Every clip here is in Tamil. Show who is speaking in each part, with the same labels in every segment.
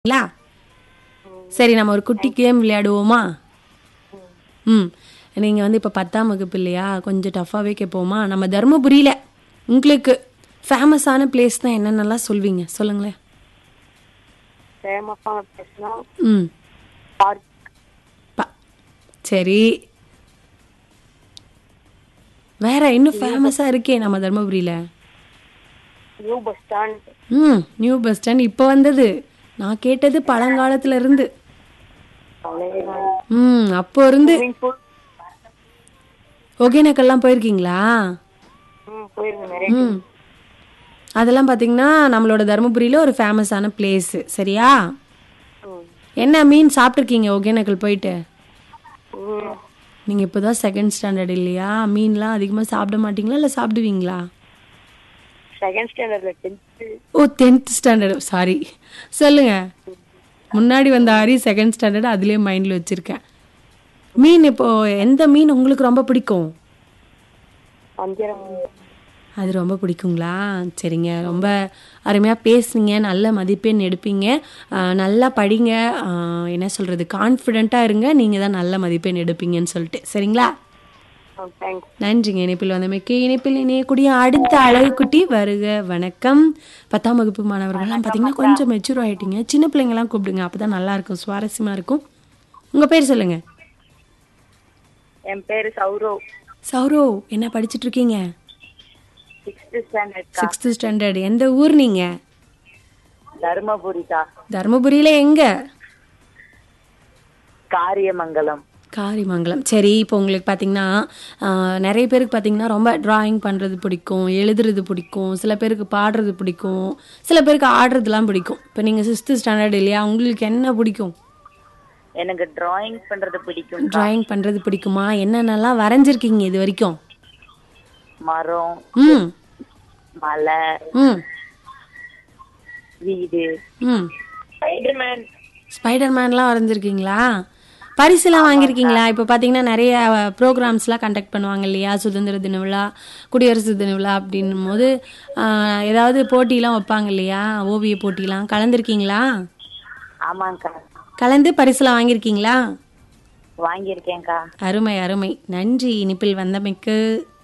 Speaker 1: சரிங்களா சரி நம்ம ஒரு குட்டி கேம் விளையாடுவோமா ம் நீங்கள் வந்து இப்போ பத்தாம் வகுப்பு இல்லையா கொஞ்சம் டஃப்பாகவே கேட்போமா நம்ம தருமபுரியில் உங்களுக்கு ஃபேமஸான பிளேஸ் தான் என்னென்னலாம் சொல்வீங்க சொல்லுங்களேன்
Speaker 2: ஃபேமஸான பிளேஸ்னா
Speaker 1: ம்
Speaker 2: பார்க்
Speaker 1: பா சரி வேற இன்னும் ஃபேமஸாக இருக்கே நம்ம தருமபுரியில்
Speaker 2: நியூ பஸ் ஸ்டாண்ட்
Speaker 1: ம் நியூ பஸ் ஸ்டாண்ட் இப்போ வந்தது நான் கேட்டது பழங்காலத்துல இருந்து
Speaker 2: பழைய
Speaker 1: ம் அப்போ இருந்து
Speaker 2: ஸ்விமிங் பூல்
Speaker 1: ஒகேனக்கல்லாம் போயிருக்கீங்களா
Speaker 2: ம் போயிருக்கேன் நிறைய
Speaker 1: ம் அதெல்லாம் பார்த்தீங்கன்னா நம்மளோட தருமபுரியில் ஒரு ஃபேமஸான பிளேஸு சரியா
Speaker 2: ம்.
Speaker 1: என்ன மீன் சாப்பிட்ருக்கீங்க ஒகேனக்கல் போயிட்டு
Speaker 2: ம்.
Speaker 1: நீங்கள் இப்போ தான் செகண்ட் ஸ்டாண்டர்ட் இல்லையா மீன்லாம் அதிகமாக சாப்பிட மாட்டீங்களா இல்லை சாப்பிடுவீங்களா
Speaker 2: செகண்ட் ஸ்டாண்டர்ட்ல டென்த்து
Speaker 1: ஓ டென்த் ஸ்டாண்டர்டு சாரி சொல்லுங்க முன்னாடி வந்த ஆரி செகண்ட் ஸ்டாண்டர்டு அதுலேயே மைண்டில் வச்சுருக்கேன் மீன் இப்போ எந்த மீன் உங்களுக்கு ரொம்ப பிடிக்கும்
Speaker 2: வஞ்சிரம்
Speaker 1: அது ரொம்ப பிடிக்குங்களா சரிங்க ரொம்ப அருமையாக பேசுனீங்க நல்ல மதிப்பெண் எடுப்பீங்க ஆஹ் நல்லா படிங்க ஆஹ் என்ன சொல்கிறது கான்ஃபிடெண்ட்டாக இருங்க நீங்கள் தான் நல்ல மதிப்பெண் எடுப்பீங்கன்னு சொல்லிட்டு சரிங்களா
Speaker 2: தேங்க்ஸ்
Speaker 1: நன்றிங்க இணைப்பில் வந்தமைக்கு இணைப்பில் இணையக்கூடிய அடுத்த அழகுக்குட்டி வருக வணக்கம் பத்தாம் வகுப்பு மாணவர்கள்லாம் பார்த்தீங்கன்னா கொஞ்சம் மெச்சூர் ஆகிட்டீங்க சின்ன பிள்ளைங்கலாம் கூப்பிடுங்க அப்போ தான் நல்லா இருக்கும் சுவாரஸ்யமாக இருக்கும் உங்கள் பேர் சொல்லுங்க
Speaker 2: என் பேரு சௌரவ்
Speaker 1: சௌரவ் என்ன படிச்சிட்டு இருக்கீங்க
Speaker 2: சிக்ஸ்த் ஸ்டாண்டர்ட்
Speaker 1: சிக்ஸ்த்து ஸ்டாண்டர்ட் எந்த ஊர் நீங்கள்
Speaker 2: தருமபுரிக்கா
Speaker 1: தருமபுரியில் எங்கே
Speaker 2: காரியமங்கலம்
Speaker 1: காரிமங்கலம் சரி இப்போ உங்களுக்கு பார்த்தீங்கன்னா ஆஹ், நிறைய பேருக்கு பார்த்தீங்கன்னா ரொம்ப டிராயிங் பண்ணுறது பிடிக்கும் எழுதுறது பிடிக்கும் சில பேருக்கு பாடுறது பிடிக்கும் சில பேருக்கு ஆடுறதுலாம் பிடிக்கும் இப்போ நீங்கள் சிக்ஸ்த்து ஸ்டாண்டர்ட் இல்லையா உங்களுக்கு என்ன பிடிக்கும்
Speaker 2: எனக்கு டிராயிங் பண்றது பிடிக்கும்
Speaker 1: டிராயிங் பண்ணுறது பிடிக்குமா என்னென்னலாம் வரைஞ்சிருக்கீங்க இது வரைக்கும்
Speaker 2: மரம்
Speaker 1: ம்
Speaker 2: மலை
Speaker 1: ம்
Speaker 2: வீடு
Speaker 1: ம்
Speaker 2: ஸ்பைடர்மேன்
Speaker 1: ஸ்பைடர்மேன்லாம் வரைஞ்சிருக்கீங்களா பரிசுலாம் வாங்கியிருக்கீங்களா இப்போ பார்த்தீங்கன்னா நிறைய ப்ரோக்ராம்ஸ்லாம் கண்டக்ட் பண்ணுவாங்க இல்லையா சுதந்திர தின விழா குடியரசு தின விழா அப்படின்னும் போது ஆஹ், ஏதாவது போட்டிலாம் வைப்பாங்க இல்லையா ஓவிய போட்டிலாம் கலந்துருக்கீங்களா
Speaker 2: ஆமாங்கக்கா
Speaker 1: கலந்து பரிசுலாம் வாங்கியிருக்கீங்களா
Speaker 2: வாங்கியிருக்கேன்க்கா
Speaker 1: அருமை அருமை நன்றி இனிப்பில் வந்தமைக்கு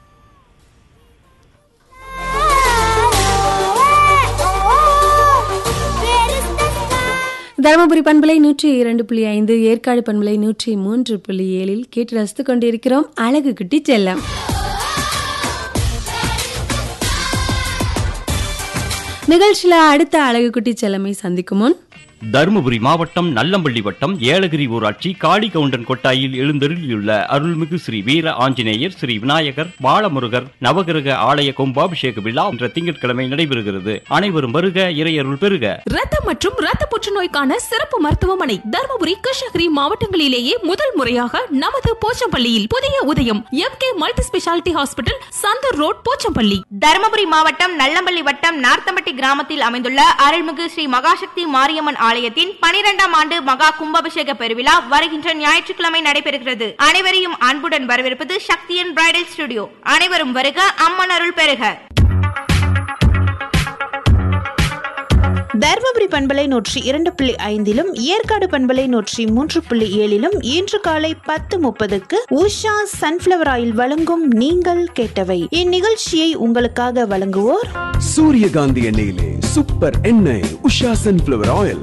Speaker 1: தருமபுரி பண்பலை நூற்றி இரண்டு புள்ளி ஐந்து ஏற்காடு பண்பலை நூற்றி மூன்று புள்ளி ஏழில் கேட்டு ரசித்து கொண்டிருக்கிறோம் அழகு குட்டி செல்லம் நிகழ்ச்சியில அடுத்த அழகு குட்டி செல்லமை சந்திக்கும் முன்
Speaker 3: தருமபுரி மாவட்டம் நல்லம்பள்ளி வட்டம் ஏலகிரி ஊராட்சி காளிகவுண்டன் கொட்டாயில் எழுந்தருளியுள்ள அருள்மிகு ஸ்ரீ வீர ஆஞ்சநேயர் ஸ்ரீ விநாயகர் பாலமுருகர் நவகிரக ஆலய கும்பாபிஷேக விழா என்ற திங்கட்கிழமை நடைபெறுகிறது அனைவரும் வருக இறையருள் பெறுக
Speaker 4: ரத்தம் மற்றும் ரத்த புற்றுநோய்க்கான சிறப்பு மருத்துவமனை தருமபுரி கிருஷ்ணகிரி மாவட்டங்களிலேயே முதல் முறையாக நமது போச்சம்பள்ளியில் புதிய உதயம் M K multi speciality hospital Santhur road Pochampalli
Speaker 5: Dharmapuri மாவட்டம் நல்லம்பள்ளி வட்டம் நார்த்தம்பட்டி கிராமத்தில் அமைந்துள்ள அருள்மிகு ஸ்ரீ மகாசக்தி மாரியம்மன் ஆலயத்தின் பனிரெண்டாம் ஆண்டு மகா கும்பாபிஷேக பெருவிழா வருகின்ற ஞாயிற்றுக்கிழமை நடைபெறுகிறது அனைவரையும் அன்புடன் வரவேற்பது சக்தியன் பிரைடல் ஸ்டுடியோ அனைவரும் வருக அம்மன் அருள் பெறுக
Speaker 6: தருமபுரி பண்பலை நூற்றி இரண்டு புள்ளி ஐந்திலும் ஏற்காடு பண்பலை நூற்றி மூன்று புள்ளி ஏழிலும் இன்று காலை பத்து முப்பதுக்கு உஷா சன்ஃபிளவர் ஆயில் வழங்கும் நீங்கள் கேட்டவை இந்நிகழ்ச்சியை உங்களுக்காக வழங்குவோர்
Speaker 7: சூரியகாந்தி எண்ணெயிலே சூப்பர் எண்ணெய் உஷா சன்ஃபிளவர் ஆயில்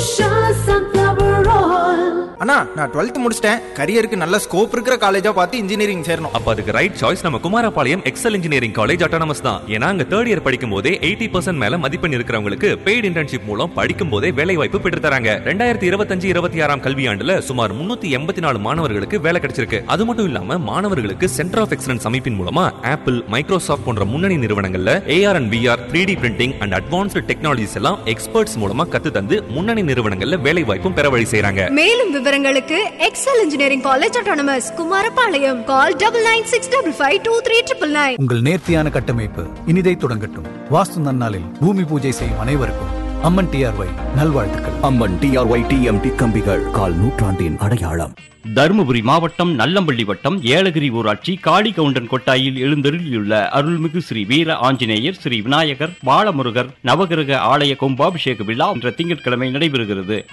Speaker 8: அண்ணா நான் டுவெல்த் முடிச்சிட்டேன் கரியருக்கு நல்ல ஸ்கோப் இருக்கிற காலேஜா பார்த்து இன்ஜினியரிங் சேரணும்
Speaker 9: அப்ப அதுக்கு ரைட் சாய்ஸ் நம்ம Kumarapalayam Excel engineering college autonomous தான் ஏன்னா அங்க தேர்ட் இயர் படிக்கும் போதே எயிட்டி பர்சன்ட் மேல மதிப்பெண் இருக்கிறவங்களுக்கு பெய்டு இன்டர்ன்ஷிப் மூலம் படிக்கும் போதே வேலை வாய்ப்பு பெற்று தராங்க ரெண்டாயிரத்தி இருபத்தஞ்சு இருபத்தி ஆறாம் கல்வியாண்டுல சுமார் முன்னூத்தி எண்பத்தி நாலு மாணவர்களுக்கு வேலை கிடைச்சிருக்கு அது மட்டும் இல்லாம மாணவர்களுக்கு சென்டர் ஆஃப் எக்ஸலன்ஸ் அமைப்பின் மூலமா ஆப்பிள் மைக்ரோசாஃப்ட் போன்ற முன்னணி நிறுவனங்கள்ல AR and VR three D printing and advanced technologies எல்லாம் எக்ஸ்பர்ட்ஸ் மூலமா கத்து தந்து முன்னணி நிறுவனங்கள்ல வேலை வாய்ப்பும் பெற வழி செய்றாங்க
Speaker 10: மேலும் விவரங்களுக்கு Excel engineering college autonomous Kumarapalayam call double nine six double five two three triple nine
Speaker 11: உங்கள் நேர்த்தியான கட்டமைப்பு இனிதை தொடங்கட்டும் வாஸ்து நன்னாளில் பூமி பூஜை செய்யும் அனைவருக்கும் அம்மன் டிஆர்ஒய் நல்வாழ்த்துக்கள்
Speaker 7: அம்மன் டிஆர்ஒய் டிஎம்டி கம்பிகள் கால் நூற்றாண்டின் அடையாளம்
Speaker 3: தருமபுரி மாவட்டம் நல்லம்பள்ளி வட்டம் ஏலகிரி ஊராட்சி காளிகவுண்டன் கொட்டாயில் எழுந்தருளியுள்ள அருள்மிகு ஸ்ரீ வீர ஆஞ்சநேயர் ஸ்ரீ விநாயகர் பாலமுருகர் நவகிரக ஆலய கும்பாபிஷேக விழா என்ற திங்கட்கிழமை நடைபெறுகிறது